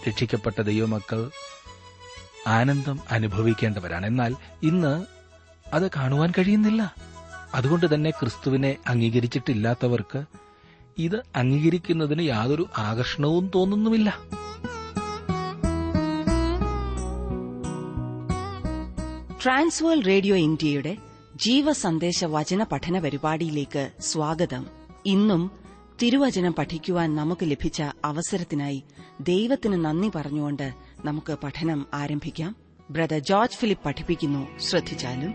രക്ഷിക്കപ്പെട്ട ദൈവമക്കൾ ആനന്ദം അനുഭവിക്കേണ്ടവരാണ് എന്നാൽ ഇന്ന് അത് കാണുവാൻ കഴിയുന്നില്ല അതുകൊണ്ട് തന്നെ ക്രിസ്തുവിനെ അംഗീകരിച്ചിട്ടില്ലാത്തവർക്ക് ഇത് അംഗീകരിക്കുന്നതിന് യാതൊരു ആകർഷണവും തോന്നുന്നുമില്ല ട്രാൻസ്വേൾ റേഡിയോ ഇന്ത്യയുടെ ജീവസന്ദേശ വചന പഠന പരിപാടിയിലേക്ക് സ്വാഗതം ഇന്നും തിരുവചനം പഠിക്കുവാൻ നമുക്ക് ലഭിച്ച അവസരത്തിനായി ദൈവത്തിന് നന്ദി പറഞ്ഞുകൊണ്ട് നമുക്ക് പഠനം ആരംഭിക്കാം ബ്രദർ ജോർജ് ഫിലിപ്പ് പഠിപ്പിക്കുന്നു ശ്രദ്ധിച്ചാലും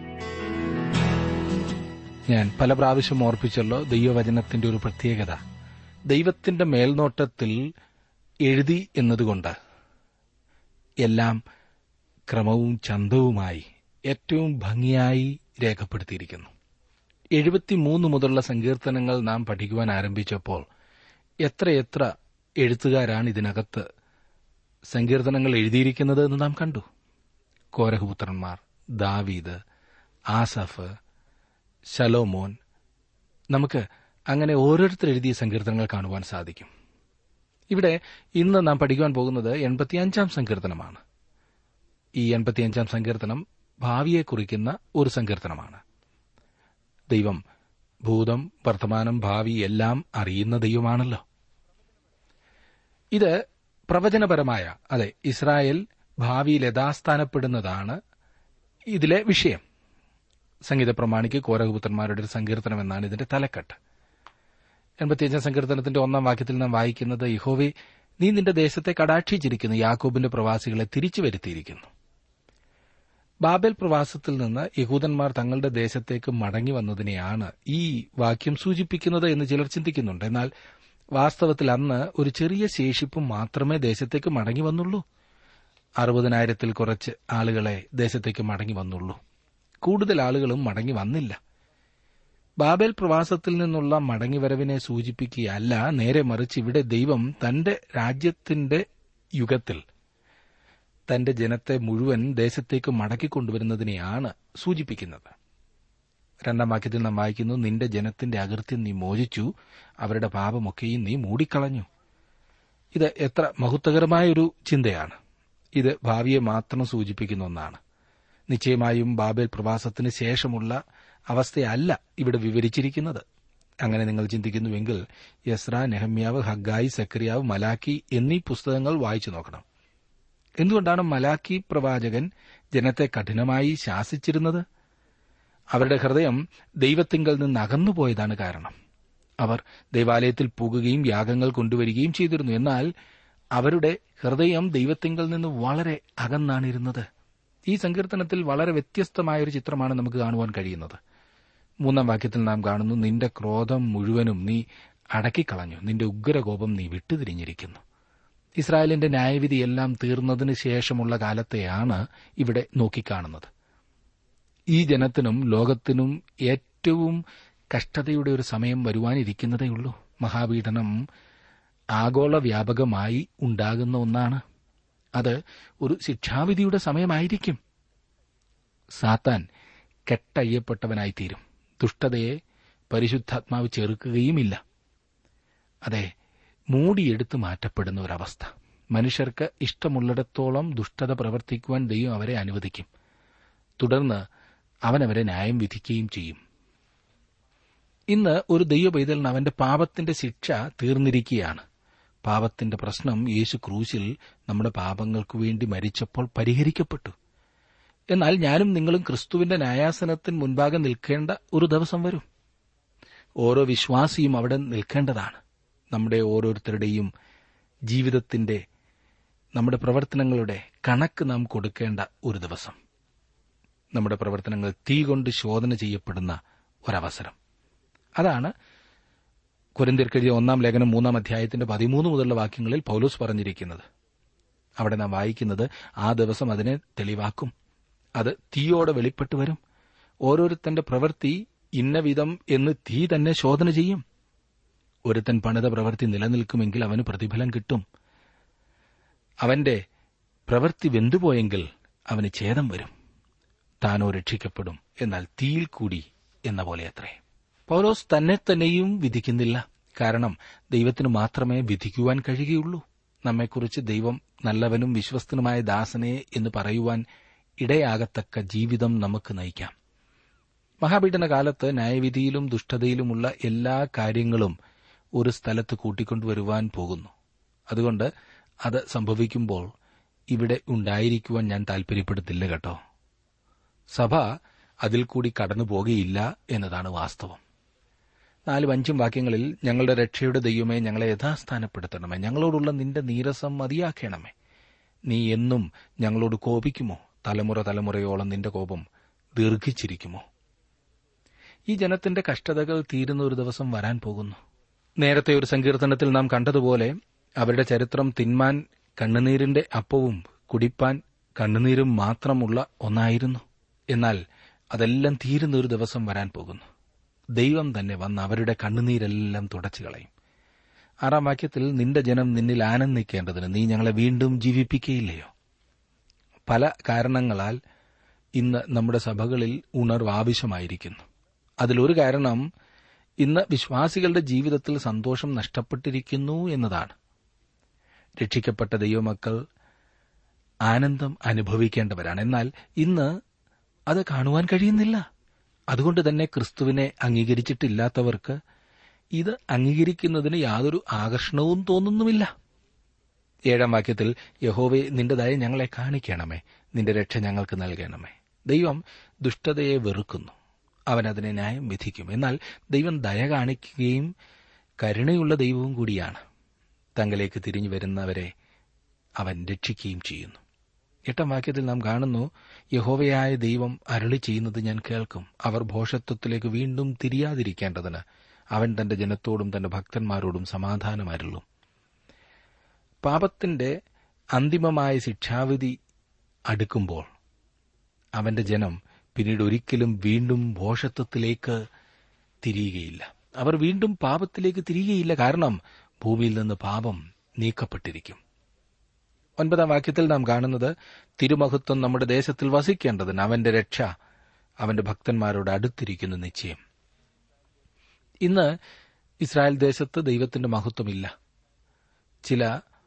ഞാൻ പല പ്രാവശ്യം ഓർപ്പിച്ചല്ലോ ദൈവവചനത്തിന്റെ ഒരു പ്രത്യേകത ദൈവത്തിന്റെ മേൽനോട്ടത്തിൽ എഴുതി എന്നതുകൊണ്ട് എല്ലാം ക്രമവും ചന്തവുമായി ഏറ്റവും ഭംഗിയായി രേഖപ്പെടുത്തിയിരിക്കുന്നു എഴുപത്തിമൂന്ന് മുതലുള്ള സങ്കീർത്തനങ്ങൾ നാം പഠിക്കുവാൻ ആരംഭിച്ചപ്പോൾ എത്രയെത്ര എഴുത്തുകാരാണ് ഇതിനകത്ത് സങ്കീർത്തനങ്ങൾ എഴുതിയിരിക്കുന്നത് എന്ന് നാം കണ്ടു കോരഹപുത്രന്മാർ ദാവീദ് ആസഫ് ശലോമോൻ നമുക്ക് അങ്ങനെ ഓരോരുത്തർ എഴുതിയ സങ്കീർത്തനങ്ങൾ കാണുവാൻ സാധിക്കും ഇവിടെ ഇന്ന് നാം പഠിക്കുവാൻ പോകുന്നത് എൺപത്തിയഞ്ചാം സങ്കീർത്തനമാണ് ഈ എൺപത്തിയഞ്ചാം സങ്കീർത്തനം ഭാവിയെ കുറിക്കുന്ന ഒരു സങ്കീർത്തനമാണ് ദൈവം ഭൂതം വർത്തമാനം ഭാവി എല്ലാം അറിയുന്ന ദൈവമാണല്ലോ ഇത് പ്രവചനപരമായ അതെ ഇസ്രായേൽ ഭാവിയിൽ യഥാസ്ഥാനപ്പെടുന്നതാണ് ഇതിലെ വിഷയം സംഗീത പ്രമാണിക്ക് കോരകപുത്രന്മാരുടെ ഒരു സങ്കീർത്തനം എന്നാണ് ഇതിന്റെ തലക്കെട്ട് എൺപത്തിയഞ്ചാം സങ്കീർത്തനത്തിന്റെ ഒന്നാം വാക്യത്തിൽ നാം വായിക്കുന്നത് യഹോവെ നീ നിന്റെ ദേശത്തെ കടാക്ഷിച്ചിരിക്കുന്നു യാക്കോബിന്റെ പ്രവാസികളെ തിരിച്ചു വരുത്തിയിരിക്കുന്നു ബാബേൽ പ്രവാസത്തിൽ നിന്ന് യഹൂദന്മാർ തങ്ങളുടെ ദേശത്തേക്ക് മടങ്ങി വന്നതിനെയാണ് ഈ വാക്യം സൂചിപ്പിക്കുന്നത് എന്ന് ചിലർ ചിന്തിക്കുന്നുണ്ട് എന്നാൽ വാസ്തവത്തിൽ അന്ന് ഒരു ചെറിയ ശേഷിപ്പ് മാത്രമേ ദേശത്തേക്ക് മടങ്ങി വന്നുള്ളൂ അറുപതിനായിരത്തിൽ കുറച്ച് ആളുകളെ ദേശത്തേക്ക് മടങ്ങി വന്നുള്ളൂ കൂടുതൽ ആളുകളും മടങ്ങി വന്നില്ല ബാബേൽ പ്രവാസത്തിൽ നിന്നുള്ള മടങ്ങിവരവിനെ സൂചിപ്പിക്കുകയല്ല നേരെ മറിച്ച് ഇവിടെ ദൈവം തന്റെ രാജ്യത്തിന്റെ യുഗത്തിൽ തന്റെ ജനത്തെ മുഴുവൻ ദേശത്തേക്ക് മടക്കിക്കൊണ്ടുവരുന്നതിനെയാണ് സൂചിപ്പിക്കുന്നത് രണ്ടാം വാക്യത്തിൽ നാം വായിക്കുന്നു നിന്റെ ജനത്തിന്റെ അകൃത്യം നീ മോചിച്ചു അവരുടെ പാപമൊക്കെയും നീ മൂടിക്കളഞ്ഞു ഇത് എത്ര മഹത്വകരമായൊരു ചിന്തയാണ് ഇത് ഭാവിയെ മാത്രം സൂചിപ്പിക്കുന്ന ഒന്നാണ് നിശ്ചയമായും ബാബേൽ പ്രവാസത്തിന് ശേഷമുള്ള അവസ്ഥയല്ല ഇവിടെ വിവരിച്ചിരിക്കുന്നത് അങ്ങനെ നിങ്ങൾ ചിന്തിക്കുന്നുവെങ്കിൽ യസ്ര നെഹമ്യാവ് ഹഗായി സക്രിയാവ് മലാക്കി എന്നീ പുസ്തകങ്ങൾ വായിച്ചു നോക്കണം എന്തുകൊണ്ടാണ് മലാക്കി പ്രവാചകൻ ജനത്തെ കഠിനമായി ശാസിച്ചിരുന്നത് അവരുടെ ഹൃദയം ദൈവത്തിങ്കൽ നിന്ന് അകന്നുപോയതാണ് കാരണം അവർ ദൈവാലയത്തിൽ പോകുകയും യാഗങ്ങൾ കൊണ്ടുവരികയും ചെയ്തിരുന്നു എന്നാൽ അവരുടെ ഹൃദയം ദൈവത്തിങ്കൽ നിന്ന് വളരെ അകന്നാണിരുന്നത് ഈ സങ്കീർത്തനത്തിൽ വളരെ വ്യത്യസ്തമായ ഒരു ചിത്രമാണ് നമുക്ക് കാണുവാൻ കഴിയുന്നത് മൂന്നാം വാക്യത്തിൽ നാം കാണുന്നു നിന്റെ ക്രോധം മുഴുവനും നീ അടക്കിക്കളഞ്ഞു നിന്റെ ഉഗ്രകോപം നീ വിട്ടുതിരിഞ്ഞിരിക്കുന്നു ഇസ്രായേലിന്റെ ന്യായവിധിയെല്ലാം തീർന്നതിന് ശേഷമുള്ള കാലത്തെയാണ് ഇവിടെ നോക്കിക്കാണുന്നത് ഈ ജനത്തിനും ലോകത്തിനും ഏറ്റവും കഷ്ടതയുടെ ഒരു സമയം വരുവാനിരിക്കുന്നതേയുള്ളൂ മഹാപീഡനം ആഗോള വ്യാപകമായി ഉണ്ടാകുന്ന ഒന്നാണ് അത് ഒരു ശിക്ഷാവിധിയുടെ സമയമായിരിക്കും സാത്താൻ കെട്ടയ്യപ്പെട്ടവനായിത്തീരും ദുഷ്ടതയെ പരിശുദ്ധാത്മാവ് ചെറുക്കുകയുമില്ല അതെ മൂടിയെടുത്ത് മാറ്റപ്പെടുന്ന ഒരവസ്ഥ മനുഷ്യർക്ക് ഇഷ്ടമുള്ളിടത്തോളം ദുഷ്ടത പ്രവർത്തിക്കുവാൻ ദൈവം അവരെ അനുവദിക്കും തുടർന്ന് അവനവരെ ന്യായം വിധിക്കുകയും ചെയ്യും ഇന്ന് ഒരു ദൈവ പൈതലിന് അവന്റെ പാപത്തിന്റെ ശിക്ഷ തീർന്നിരിക്കുകയാണ് പാപത്തിന്റെ പ്രശ്നം യേശു ക്രൂശിൽ നമ്മുടെ പാപങ്ങൾക്കു വേണ്ടി മരിച്ചപ്പോൾ പരിഹരിക്കപ്പെട്ടു എന്നാൽ ഞാനും നിങ്ങളും ക്രിസ്തുവിന്റെ ന്യായാസനത്തിന് മുൻപാകെ നിൽക്കേണ്ട ഒരു ദിവസം വരും ഓരോ വിശ്വാസിയും അവിടെ നിൽക്കേണ്ടതാണ് നമ്മുടെ ഓരോരുത്തരുടെയും ജീവിതത്തിന്റെ നമ്മുടെ പ്രവർത്തനങ്ങളുടെ കണക്ക് നാം കൊടുക്കേണ്ട ഒരു ദിവസം നമ്മുടെ പ്രവർത്തനങ്ങൾ തീ കൊണ്ട് ശോധന ചെയ്യപ്പെടുന്ന ഒരവസരം അതാണ് കുരന്തിർക്കെഴുതിയ ഒന്നാം ലേഖനം മൂന്നാം അധ്യായത്തിന്റെ പതിമൂന്ന് മുതലുള്ള വാക്യങ്ങളിൽ പൌലോസ് പറഞ്ഞിരിക്കുന്നത് അവിടെ നാം വായിക്കുന്നത് ആ ദിവസം അതിനെ തെളിവാക്കും അത് തീയോടെ വെളിപ്പെട്ടു വരും ഓരോരുത്തന്റെ പ്രവൃത്തി ഇന്ന വിധം എന്ന് തീ തന്നെ ശോധന ചെയ്യും ഒരുത്തൻ പണിത പ്രവൃത്തി നിലനിൽക്കുമെങ്കിൽ അവന് പ്രതിഫലം കിട്ടും അവന്റെ പ്രവൃത്തി വെന്തുപോയെങ്കിൽ അവന് ഛേദം വരും താനോ രക്ഷിക്കപ്പെടും എന്നാൽ തീയിൽ കൂടി എന്ന പോലെ അത്രേ പൗലോസ് തന്നെ തന്നെയും വിധിക്കുന്നില്ല കാരണം ദൈവത്തിന് മാത്രമേ വിധിക്കുവാൻ കഴിയുകയുള്ളൂ നമ്മെക്കുറിച്ച് ദൈവം നല്ലവനും വിശ്വസ്തനുമായ ദാസനെ എന്ന് പറയുവാൻ ഇടയാകത്തക്ക ജീവിതം നമുക്ക് നയിക്കാം മഹാപീഡന കാലത്ത് ന്യായവിധിയിലും ദുഷ്ടതയിലുമുള്ള എല്ലാ കാര്യങ്ങളും ഒരു സ്ഥലത്ത് കൂട്ടിക്കൊണ്ടുവരുവാൻ പോകുന്നു അതുകൊണ്ട് അത് സംഭവിക്കുമ്പോൾ ഇവിടെ ഉണ്ടായിരിക്കുവാൻ ഞാൻ താൽപര്യപ്പെടുത്തില്ല കേട്ടോ സഭ അതിൽ കൂടി കടന്നു പോകുകയില്ല എന്നതാണ് വാസ്തവം നാലും അഞ്ചും വാക്യങ്ങളിൽ ഞങ്ങളുടെ രക്ഷയുടെ ദൈവമേ ഞങ്ങളെ യഥാസ്ഥാനപ്പെടുത്തണമേ ഞങ്ങളോടുള്ള നിന്റെ നീരസം മതിയാക്കണമേ നീ എന്നും ഞങ്ങളോട് കോപിക്കുമോ തലമുറ തലമുറയോളം നിന്റെ കോപം ദീർഘിച്ചിരിക്കുമോ ഈ ജനത്തിന്റെ കഷ്ടതകൾ തീരുന്ന ഒരു ദിവസം വരാൻ പോകുന്നു നേരത്തെ ഒരു സങ്കീർത്തനത്തിൽ നാം കണ്ടതുപോലെ അവരുടെ ചരിത്രം തിന്മാൻ കണ്ണുനീരിന്റെ അപ്പവും കുടിപ്പാൻ കണ്ണുനീരും മാത്രമുള്ള ഒന്നായിരുന്നു എന്നാൽ അതെല്ലാം തീരുന്ന ഒരു ദിവസം വരാൻ പോകുന്നു ദൈവം തന്നെ വന്ന് അവരുടെ കണ്ണുനീരെല്ലാം തുടച്ചു കളയും ആറാം വാക്യത്തിൽ നിന്റെ ജനം നിന്നിൽ ആനന്ദിക്കേണ്ടതിന് നീ ഞങ്ങളെ വീണ്ടും ജീവിപ്പിക്കുകയില്ലയോ പല കാരണങ്ങളാൽ ഇന്ന് നമ്മുടെ സഭകളിൽ ഉണർവ് ആവശ്യമായിരിക്കുന്നു അതിലൊരു കാരണം ഇന്ന് വിശ്വാസികളുടെ ജീവിതത്തിൽ സന്തോഷം നഷ്ടപ്പെട്ടിരിക്കുന്നു എന്നതാണ് രക്ഷിക്കപ്പെട്ട ദൈവമക്കൾ ആനന്ദം അനുഭവിക്കേണ്ടവരാണ് എന്നാൽ ഇന്ന് അത് കാണുവാൻ കഴിയുന്നില്ല അതുകൊണ്ട് തന്നെ ക്രിസ്തുവിനെ അംഗീകരിച്ചിട്ടില്ലാത്തവർക്ക് ഇത് അംഗീകരിക്കുന്നതിന് യാതൊരു ആകർഷണവും തോന്നുന്നുമില്ല ഏഴാം വാക്യത്തിൽ യഹോവെ നിന്റെ ദയ ഞങ്ങളെ കാണിക്കണമേ നിന്റെ രക്ഷ ഞങ്ങൾക്ക് നൽകണമേ ദൈവം ദുഷ്ടതയെ വെറുക്കുന്നു അവൻ അതിനെ ന്യായം വിധിക്കും എന്നാൽ ദൈവം ദയ കാണിക്കുകയും കരുണയുള്ള ദൈവവും കൂടിയാണ് തങ്ങളിലേക്ക് തിരിഞ്ഞു വരുന്നവരെ അവൻ രക്ഷിക്കുകയും ചെയ്യുന്നു എട്ടാം വാക്യത്തിൽ നാം കാണുന്നു യഹോവയായ ദൈവം അരളി ചെയ്യുന്നത് ഞാൻ കേൾക്കും അവർ ഭോഷത്വത്തിലേക്ക് വീണ്ടും തിരിയാതിരിക്കേണ്ടതിന് അവൻ തന്റെ ജനത്തോടും തന്റെ ഭക്തന്മാരോടും സമാധാനം അരുളും പാപത്തിന്റെ അന്തിമമായ ശിക്ഷാവിധി അടുക്കുമ്പോൾ അവന്റെ ജനം പിന്നീട് ഒരിക്കലും വീണ്ടും ഭോഷത്വത്തിലേക്ക് തിരിയുകയില്ല അവർ വീണ്ടും പാപത്തിലേക്ക് തിരിയുകയില്ല കാരണം ഭൂമിയിൽ നിന്ന് പാപം നീക്കപ്പെട്ടിരിക്കും ഒൻപതാം വാക്യത്തിൽ നാം കാണുന്നത് തിരുമഹത്വം നമ്മുടെ ദേശത്തിൽ വസിക്കേണ്ടതിന് അവന്റെ രക്ഷ അവന്റെ ഭക്തന്മാരോട് അടുത്തിരിക്കുന്നു നിശ്ചയം ഇന്ന് ഇസ്രായേൽ ദേശത്ത് ദൈവത്തിന്റെ മഹത്വമില്ല ചില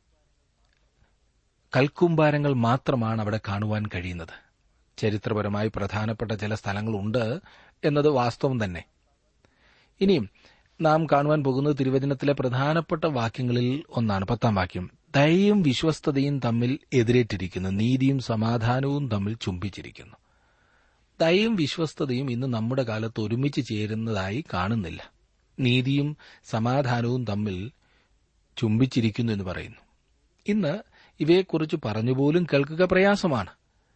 കൽക്കൂമ്പാരങ്ങൾ മാത്രമാണ് അവിടെ കാണുവാൻ കഴിയുന്നത് ചരിത്രപരമായി പ്രധാനപ്പെട്ട ചില സ്ഥലങ്ങളുണ്ട് എന്നത് വാസ്തവം തന്നെ ഇനിയും നാം കാണുവാൻ പോകുന്നത് തിരുവചനത്തിലെ പ്രധാനപ്പെട്ട വാക്യങ്ങളിൽ ഒന്നാണ് പത്താം വാക്യം ദയയും വിശ്വസ്തതയും തമ്മിൽ എതിരേറ്റിരിക്കുന്നു നീതിയും സമാധാനവും തമ്മിൽ ചുംബിച്ചിരിക്കുന്നു ദയയും വിശ്വസ്തതയും ഇന്ന് നമ്മുടെ കാലത്ത് ഒരുമിച്ച് ചേരുന്നതായി കാണുന്നില്ല നീതിയും സമാധാനവും തമ്മിൽ ചുംബിച്ചിരിക്കുന്നു എന്ന് പറയുന്നു ഇന്ന് ഇവയെക്കുറിച്ച് പറഞ്ഞുപോലും കേൾക്കുക പ്രയാസമാണ്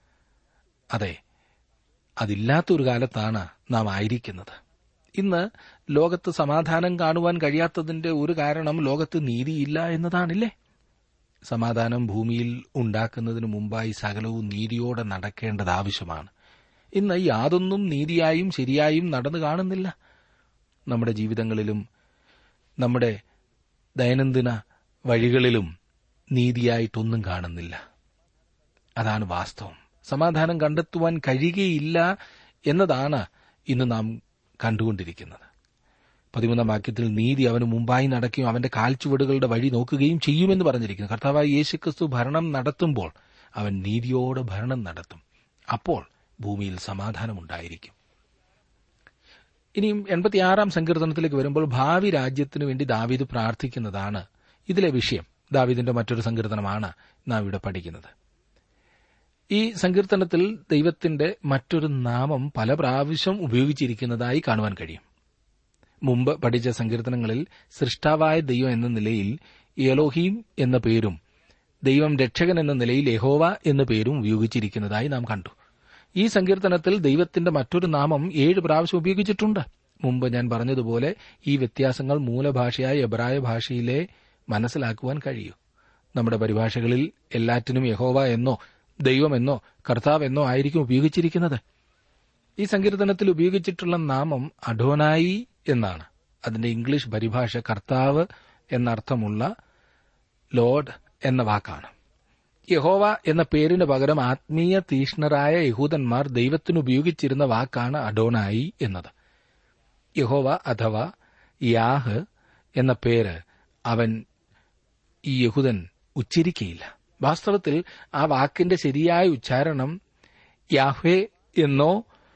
അതെ അതില്ലാത്ത ഒരു കാലത്താണ് നാം ആയിരിക്കുന്നത് ഇന്ന് ലോകത്ത് സമാധാനം കാണുവാൻ കഴിയാത്തതിന്റെ ഒരു കാരണം ലോകത്ത് നീതിയില്ല എന്നതാണില്ലേ സമാധാനം ഭൂമിയിൽ ഉണ്ടാക്കുന്നതിന് മുമ്പായി സകലവും നീതിയോടെ നടക്കേണ്ടത് ആവശ്യമാണ് ഇന്ന് യാതൊന്നും നീതിയായും ശരിയായും നടന്നു കാണുന്നില്ല നമ്മുടെ ജീവിതങ്ങളിലും നമ്മുടെ ദൈനംദിന വഴികളിലും നീതിയായിട്ടൊന്നും കാണുന്നില്ല അതാണ് വാസ്തവം സമാധാനം കണ്ടെത്തുവാൻ കഴിയുകയില്ല എന്നതാണ് ഇന്ന് നാം കണ്ടുകൊണ്ടിരിക്കുന്നത് പതിമൂന്നാം വാക്യത്തിൽ നീതി അവന് മുമ്പായി നടക്കുകയും അവന്റെ കാൽച്ചുവടുകളുടെ വഴി നോക്കുകയും ചെയ്യുമെന്ന് പറഞ്ഞിരിക്കുന്നു കർത്താവായ യേശുക്രിസ്തു ഭരണം നടത്തുമ്പോൾ അവൻ നീതിയോടെ ഭരണം നടത്തും അപ്പോൾ ഭൂമിയിൽ സമാധാനമുണ്ടായിരിക്കും ഇനിയും എൺപത്തിയാറാം സങ്കീർത്തനത്തിലേക്ക് വരുമ്പോൾ ഭാവി രാജ്യത്തിനു വേണ്ടി ദാവീദ് പ്രാർത്ഥിക്കുന്നതാണ് ഇതിലെ വിഷയം ദാവീദിന്റെ മറ്റൊരു സങ്കീർത്തനമാണ് നാം ഇവിടെ പഠിക്കുന്നത് ഈ സങ്കീർത്തനത്തിൽ ദൈവത്തിന്റെ മറ്റൊരു നാമം പല പ്രാവശ്യം ഉപയോഗിച്ചിരിക്കുന്നതായി കാണുവാൻ കഴിയും മുമ്പ് പഠിച്ച സങ്കീർത്തനങ്ങളിൽ സൃഷ്ടാവായ ദൈവം എന്ന നിലയിൽ യലോഹീം എന്ന പേരും ദൈവം രക്ഷകൻ എന്ന നിലയിൽ യഹോവ എന്ന പേരും ഉപയോഗിച്ചിരിക്കുന്നതായി നാം കണ്ടു ഈ സങ്കീർത്തനത്തിൽ ദൈവത്തിന്റെ മറ്റൊരു നാമം ഏഴ് പ്രാവശ്യം ഉപയോഗിച്ചിട്ടുണ്ട് മുമ്പ് ഞാൻ പറഞ്ഞതുപോലെ ഈ വ്യത്യാസങ്ങൾ മൂലഭാഷയായ എബ്രായ ഭാഷയിലെ മനസ്സിലാക്കുവാൻ കഴിയൂ നമ്മുടെ പരിഭാഷകളിൽ എല്ലാറ്റിനും യഹോവ എന്നോ ദൈവമെന്നോ കർത്താവ് എന്നോ ആയിരിക്കും ഉപയോഗിച്ചിരിക്കുന്നത് ഈ സങ്കീർത്തനത്തിൽ ഉപയോഗിച്ചിട്ടുള്ള നാമം അഡോനായി എന്നാണ് അതിന്റെ ഇംഗ്ലീഷ് പരിഭാഷ കർത്താവ് എന്നർത്ഥമുള്ള ലോഡ് എന്ന വാക്കാണ് യഹോവ എന്ന പേരിന് പകരം ആത്മീയ തീഷ്ണരായ യഹൂദന്മാർ ദൈവത്തിന് ഉപയോഗിച്ചിരുന്ന വാക്കാണ് അഡോനായി എന്നത് യഹോവ അഥവാ യാഹ് എന്ന പേര് അവൻ ഈ യഹൂദൻ ഉച്ചരിക്കയില്ല വാസ്തവത്തിൽ ആ വാക്കിന്റെ ശരിയായ ഉച്ചാരണം യാഹ്വേ എന്നോ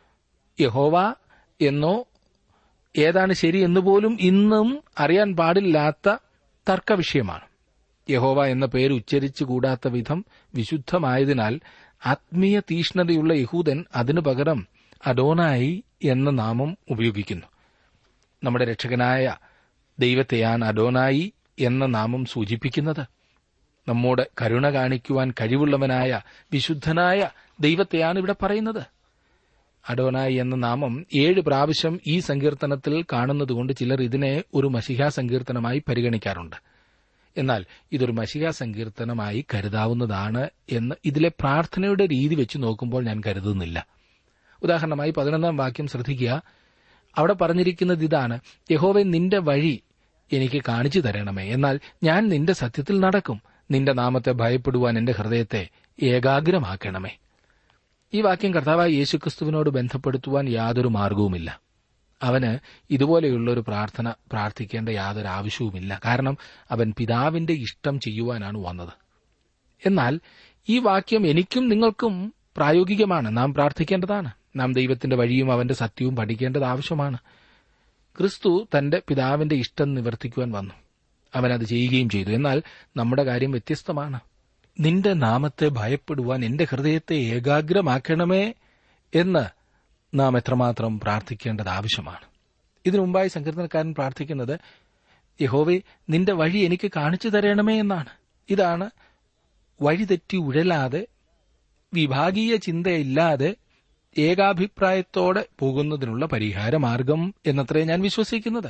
യഹോവ എന്നോ ഏതാണ് ശരി എന്നുപോലും ഇന്നും അറിയാൻ പാടില്ലാത്ത തർക്കവിഷയമാണ് യഹോവ എന്ന പേര് ഉച്ചരിച്ചുകൂടാത്ത വിധം വിശുദ്ധമായതിനാൽ ആത്മീയ തീഷ്ണതയുള്ള യഹൂദൻ അതിനു പകരം അഡോനായി എന്ന നാമം ഉപയോഗിക്കുന്നു നമ്മുടെ രക്ഷകനായ ദൈവത്തെയാണ് അഡോനായി എന്ന നാമം സൂചിപ്പിക്കുന്നത് നമ്മോട് കരുണ കാണിക്കുവാൻ കഴിവുള്ളവനായ വിശുദ്ധനായ ദൈവത്തെയാണ് ഇവിടെ പറയുന്നത് അഡോനായി എന്ന നാമം ഏഴ് പ്രാവശ്യം ഈ സങ്കീർത്തനത്തിൽ കാണുന്നതുകൊണ്ട് ചിലർ ഇതിനെ ഒരു മഷിഹാ സങ്കീർത്തനമായി പരിഗണിക്കാറുണ്ട് എന്നാൽ ഇതൊരു മഷിഹാ സങ്കീർത്തനമായി കരുതാവുന്നതാണ് എന്ന് ഇതിലെ പ്രാർത്ഥനയുടെ രീതി വെച്ച് നോക്കുമ്പോൾ ഞാൻ കരുതുന്നില്ല ഉദാഹരണമായി പതിനൊന്നാം വാക്യം ശ്രദ്ധിക്കുക അവിടെ പറഞ്ഞിരിക്കുന്നത് ഇതാണ് യഹോവെ നിന്റെ വഴി എനിക്ക് കാണിച്ചു തരണമേ എന്നാൽ ഞാൻ നിന്റെ സത്യത്തിൽ നടക്കും നിന്റെ നാമത്തെ ഭയപ്പെടുവാൻ എന്റെ ഹൃദയത്തെ ഏകാഗ്രമാക്കണമേ ഈ വാക്യം കർത്താവായ യേശുക്രിസ്തുവിനോട് ബന്ധപ്പെടുത്തുവാൻ യാതൊരു മാർഗവുമില്ല അവന് ഇതുപോലെയുള്ള ഒരു പ്രാർത്ഥന പ്രാർത്ഥിക്കേണ്ട യാതൊരു ആവശ്യവുമില്ല കാരണം അവൻ പിതാവിന്റെ ഇഷ്ടം ചെയ്യുവാനാണ് വന്നത് എന്നാൽ ഈ വാക്യം എനിക്കും നിങ്ങൾക്കും പ്രായോഗികമാണ് നാം പ്രാർത്ഥിക്കേണ്ടതാണ് നാം ദൈവത്തിന്റെ വഴിയും അവന്റെ സത്യവും പഠിക്കേണ്ടത് ആവശ്യമാണ് ക്രിസ്തു തന്റെ പിതാവിന്റെ ഇഷ്ടം നിവർത്തിക്കുവാൻ വന്നു അവൻ അത് ചെയ്യുകയും ചെയ്തു എന്നാൽ നമ്മുടെ കാര്യം വ്യത്യസ്തമാണ് നിന്റെ നാമത്തെ ഭയപ്പെടുവാൻ എന്റെ ഹൃദയത്തെ ഏകാഗ്രമാക്കണമേ എന്ന് നാം എത്രമാത്രം പ്രാർത്ഥിക്കേണ്ടത് ആവശ്യമാണ് ഇതിനു മുമ്പായി സങ്കീർത്തനക്കാരൻ പ്രാർത്ഥിക്കുന്നത് യഹോവെ നിന്റെ വഴി എനിക്ക് കാണിച്ചു തരണമേ എന്നാണ് ഇതാണ് വഴിതെറ്റി ഉഴലാതെ വിഭാഗീയ ചിന്തയില്ലാതെ ഏകാഭിപ്രായത്തോടെ പോകുന്നതിനുള്ള പരിഹാരമാർഗം എന്നത്രേ ഞാൻ വിശ്വസിക്കുന്നത്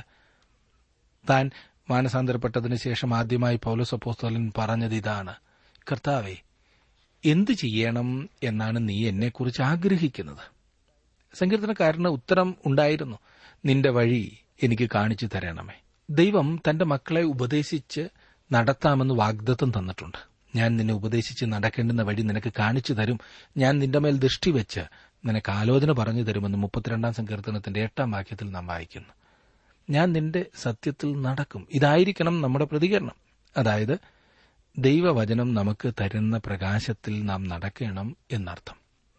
താൻ മാനസാന്തരപ്പെട്ടതിനു ശേഷം ആദ്യമായി പൗലോസ് അപ്പോസ്തലൻ പറഞ്ഞത് ഇതാണ് കർത്താവെ എന്തു ചെയ്യണം എന്നാണ് നീ എന്നെക്കുറിച്ച് ആഗ്രഹിക്കുന്നത് സങ്കീർത്തനക്കാരന് ഉത്തരം ഉണ്ടായിരുന്നു നിന്റെ വഴി എനിക്ക് കാണിച്ചു തരണമേ ദൈവം തന്റെ മക്കളെ ഉപദേശിച്ച് നടത്താമെന്ന് വാഗ്ദത്തം തന്നിട്ടുണ്ട് ഞാൻ നിന്നെ ഉപദേശിച്ച് നടക്കേണ്ടുന്ന വഴി നിനക്ക് കാണിച്ചു തരും ഞാൻ നിന്റെ മേൽ ദൃഷ്ടി വെച്ച് നിനക്ക് ആലോചന പറഞ്ഞു തരുമെന്ന് മുപ്പത്തിരണ്ടാം സങ്കീർത്തനത്തിന്റെ എട്ടാം വാക്യത്തിൽ നാം വായിക്കുന്നു ഞാൻ നിന്റെ സത്യത്തിൽ നടക്കും ഇതായിരിക്കണം നമ്മുടെ പ്രതികരണം അതായത് ദൈവവചനം നമുക്ക് തരുന്ന പ്രകാശത്തിൽ നാം നടക്കണം എന്നർത്ഥം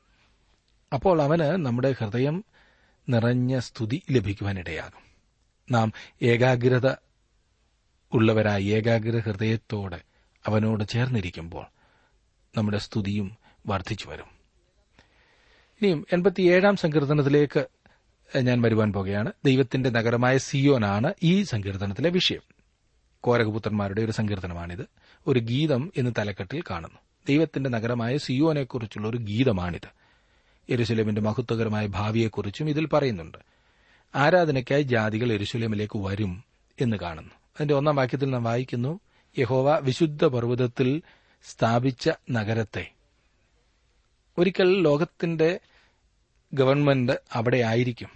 അപ്പോൾ അവന് നമ്മുടെ ഹൃദയം നിറഞ്ഞ സ്തുതി ലഭിക്കുവാനിടയാകും നാം ഏകാഗ്രത ഉള്ളവരായി ഏകാഗ്ര ഹൃദയത്തോടെ അവനോട് ചേർന്നിരിക്കുമ്പോൾ നമ്മുടെ സ്തുതിയും വർദ്ധിച്ചു വരും ഇനിയും എൺപത്തിയേഴാം സങ്കീർത്തനത്തിലേക്ക് ഞാൻ വരുവാൻ പോകുകയാണ് ദൈവത്തിന്റെ നഗരമായ സിയോനാണ് ഈ സങ്കീർത്തനത്തിലെ വിഷയം കോരകപുത്രന്മാരുടെ ഒരു സങ്കീർത്തനമാണിത് ഒരു ഗീതം എന്ന് തലക്കെട്ടിൽ കാണുന്നു ദൈവത്തിന്റെ നഗരമായ സിയോനെക്കുറിച്ചുള്ള ഒരു ഗീതമാണിത് യെരുസലേമിന്റെ മഹത്വകരമായ ഭാവിയെക്കുറിച്ചും ഇതിൽ പറയുന്നുണ്ട് ആരാധനയ്ക്കായി ജാതികൾ യെരുസലേമിലേക്ക് വരും എന്ന് കാണുന്നു അതിന്റെ ഒന്നാം വാക്യത്തിൽ നാം വായിക്കുന്നു യഹോവ വിശുദ്ധ പർവ്വതത്തിൽ സ്ഥാപിച്ച നഗരത്തെ ഒരിക്കൽ ലോകത്തിന്റെ ഗവൺമെന്റ് അവിടെ ആയിരിക്കും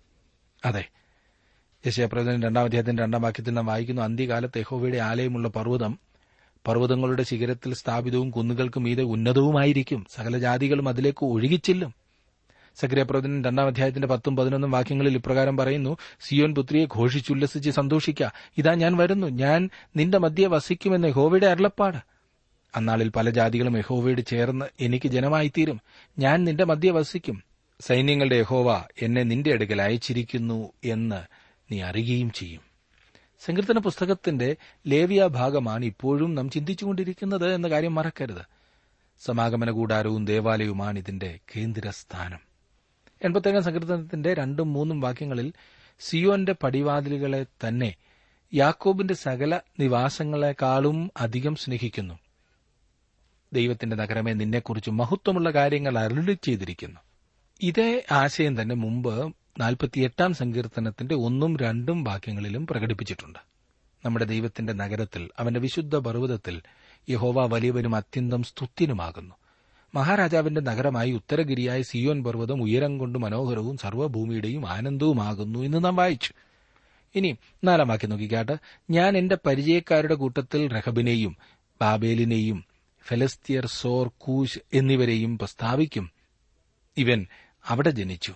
അതെ യശയപ്രവചനം രണ്ടാം അധ്യായത്തിന്റെ രണ്ടാം വാക്യത്തിൽ നാം വായിക്കുന്നു അന്ത്യകാലത്ത് യഹോവയുടെ ആലയമുള്ള പർവ്വതം പർവ്വതങ്ങളുടെ ശിഖരത്തിൽ സ്ഥാപിതവും കുന്നുകൾക്ക് മീതെ ഉന്നതവുമായിരിക്കും സകല ജാതികളും അതിലേക്ക് ഒഴുകിച്ചില്ലും സക്രിയപ്രവചനം രണ്ടാം അധ്യായത്തിന്റെ പത്തും പതിനൊന്നും വാക്യങ്ങളിൽ ഇപ്രകാരം പറയുന്നു സിയോൻ പുത്രിയെ ഘോഷിച്ചുല്ലസിച്ച് സന്തോഷിക്ക ഇതാ ഞാൻ വരുന്നു ഞാൻ നിന്റെ മധ്യെ വസിക്കുമെന്ന് യഹോവയുടെ അരുളപ്പാട് അന്നാളിൽ പല ജാതികളും യഹോവയോട് ചേർന്ന് എനിക്ക് ജനമായിത്തീരും ഞാൻ നിന്റെ മധ്യെ വസിക്കും സൈന്യങ്ങളുടെ യഹോവ എന്നെ നിന്റെ അടുക്കൽ അയച്ചിരിക്കുന്നു എന്ന് നീ അറിയുകയും ചെയ്യും സങ്കീർത്തന പുസ്തകത്തിന്റെ ലേവിയ ഭാഗമാണ് ഇപ്പോഴും നാം ചിന്തിച്ചുകൊണ്ടിരിക്കുന്നത് എന്ന കാര്യം മറക്കരുത് സമാഗമന കൂടാരവും ദേവാലയവുമാണ് ഇതിന്റെ കേന്ദ്രസ്ഥാനം എൺപത്തേഴാം സങ്കീർത്തനത്തിന്റെ രണ്ടും മൂന്നും വാക്യങ്ങളിൽ സിയോന്റെ പടിവാതിലുകളെ തന്നെ യാക്കോബിന്റെ സകല നിവാസങ്ങളെക്കാളും അധികം സ്നേഹിക്കുന്നു ദൈവത്തിന്റെ നഗരമേ നിന്നെക്കുറിച്ച് മഹത്വമുള്ള കാര്യങ്ങൾ അരുളി ചെയ്തിരിക്കുന്നു ഇതേ ആശയം തന്നെ മുമ്പ് നാൽപ്പത്തിയെട്ടാം സങ്കീർത്തനത്തിന്റെ ഒന്നും രണ്ടും വാക്യങ്ങളിലും പ്രകടിപ്പിച്ചിട്ടുണ്ട് നമ്മുടെ ദൈവത്തിന്റെ നഗരത്തിൽ അവന്റെ വിശുദ്ധ പർവ്വതത്തിൽ യഹോവ വലിയവനും അത്യന്തം സ്തുത്യനുമാകുന്നു മഹാരാജാവിന്റെ നഗരമായി ഉത്തരഗിരിയായ സിയോൻ പർവ്വതം ഉയരം കൊണ്ട് മനോഹരവും സർവ്വഭൂമിയുടെയും ആനന്ദവുമാകുന്നു എന്ന് നാം വായിച്ചു ഇനി നാലാം വാക്യം നോക്കിക്കാട്ട് ഞാൻ എന്റെ പരിചയക്കാരുടെ കൂട്ടത്തിൽ റഹബിനെയും ബാബേലിനെയും ഫെലസ്തീർ സോർ കൂശ് എന്നിവരെയും പ്രസ്താവിക്കും ഇവൻ അവിടെ ജനിച്ചു